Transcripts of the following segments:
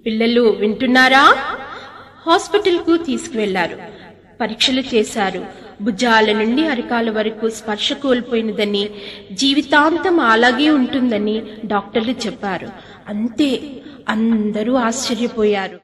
పిల్లలు వింటున్నారా హాస్పిటల్కు తీసుకువెళ్లారు పరీక్షలు చేశారు భుజాల నుండి అరికాల వరకు స్పర్శ కోల్పోయినదని జీవితాంతం అలాగే ఉంటుందని డాక్టర్లు చెప్పారు అంతే అందరూ ఆశ్చర్యపోయారు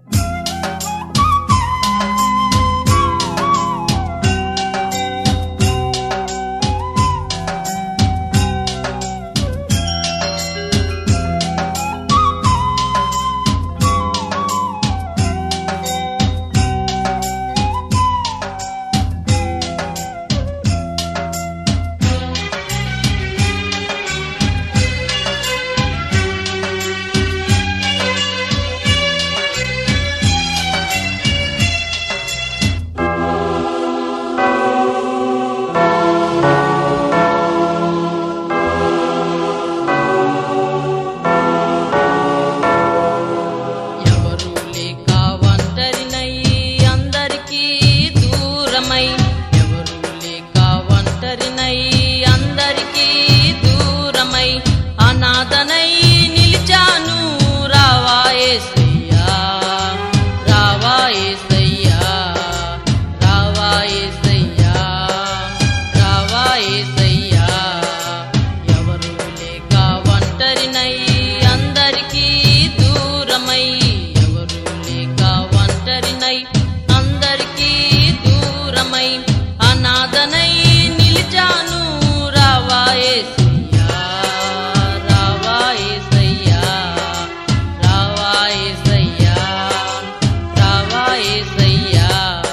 ఎవరు లేక ఒంటరినై అందరికీ దూరమై ఎవరు లేక ఒంటరినై అందరికీ దూరమై అనాథనై నిలిచాను రావా యేసయ్యా రావా యేసయ్యా రావా యేసయ్యా రావా యేసయ్యా ఎవరు లేక ఒంటరినై అందరికీ దూరమై ఎవరు లేక ఒంటరినై అందరికీ దూరమై అనాథనై నిలిచాను రావా యేసయ్యా రావా యేసయ్యా రావా యేసయ్యా రావా యేసయ్యా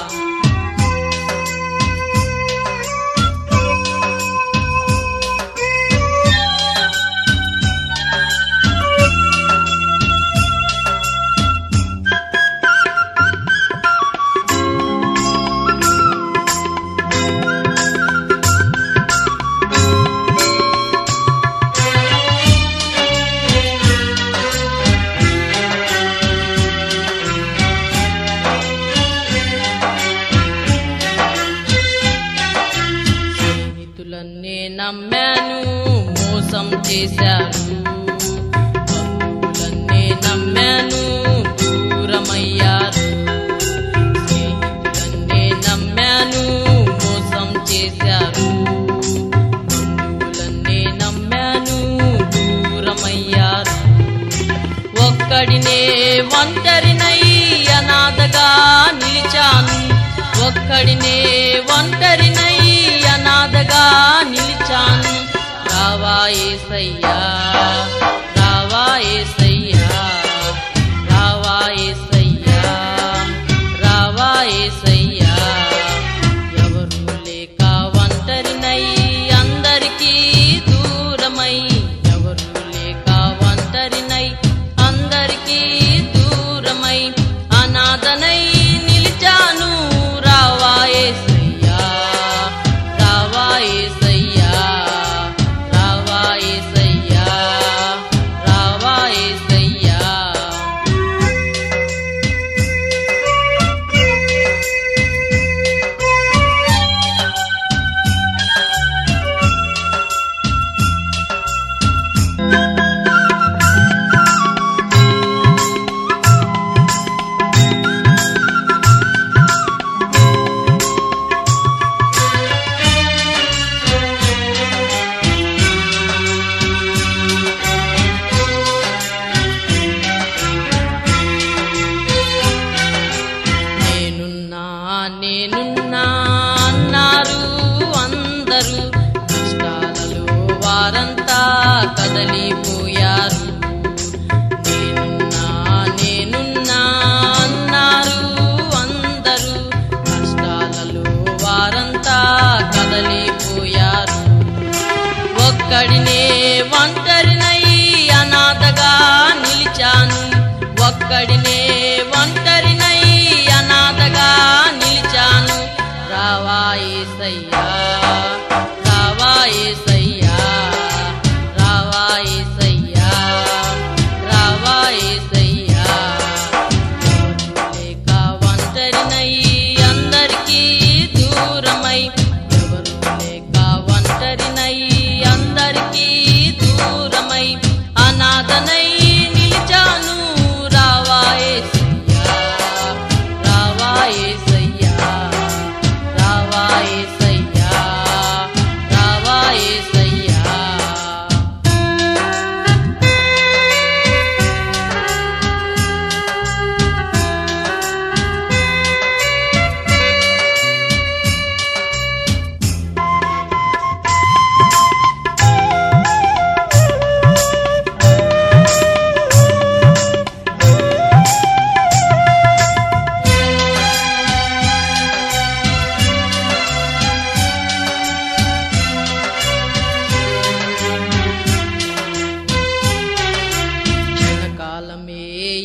స్నేహితులన్నే నమ్మాను మోసం చేశారు బంధువులన్నే నమ్మాను దూరమయ్యారు స్నేహితులన్నే నమ్మాను మోసం చేశారు బంధువులన్నే నమ్మాను దూరమయ్యారు ఒక్కడినే ఒంటరినై అనాథగా నిలిచాను ఒక్కడినే ఒంటరినై అనాథగా నిలిచాను రావా యేసయ్యా రావా యేసయ్యా రావా యేసయ్యా రావా యేసయ్యా ఎవరు లేక ఒంటరినై అందరికీ దూరమై ఎవరు లేక ఒంటరినై అందరికీ దూరమై అనాథనై నిలిచాను రావా యేసయ్యా రావా యేసయ్యా రావా యేసయ్యా రావా యేసయ్యా నేనున్నా నేనున్నా అన్నారు అందరూ కష్టాలలో వారంతా కదలిపోయారు నేనున్నా నేనున్నా అన్నారు అందరూ కష్టాలలో వారంతా కదలిపోయారు ఒక్కడినే ఒంటరినై అనాథగా నిలిచాను ఒక్కడినే ఒంటరినై అనాథగా నిలిచాను రావా యేసయ్యా రావా యేసయ్యా రావా యేసయ్యా రావా యేసయ్యా ఎవరు లేక ఒంటరినై అందరికీ దూరమై ఎవరు లేక ఒంటరినై అందరికీ దూరమై అనాథనై నిలిచాను రావా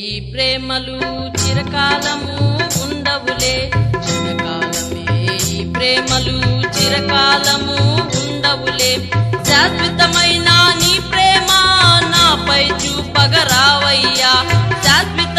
ఈ ప్రేమలు చిరకాలము ఉండవులే చిరకాలమే ఈ ప్రేమలు చిరకాలము ఉండవులే శాశ్వతమైన నీ ప్రేమ నాపై చూపగరావయ్యా శాశ్వత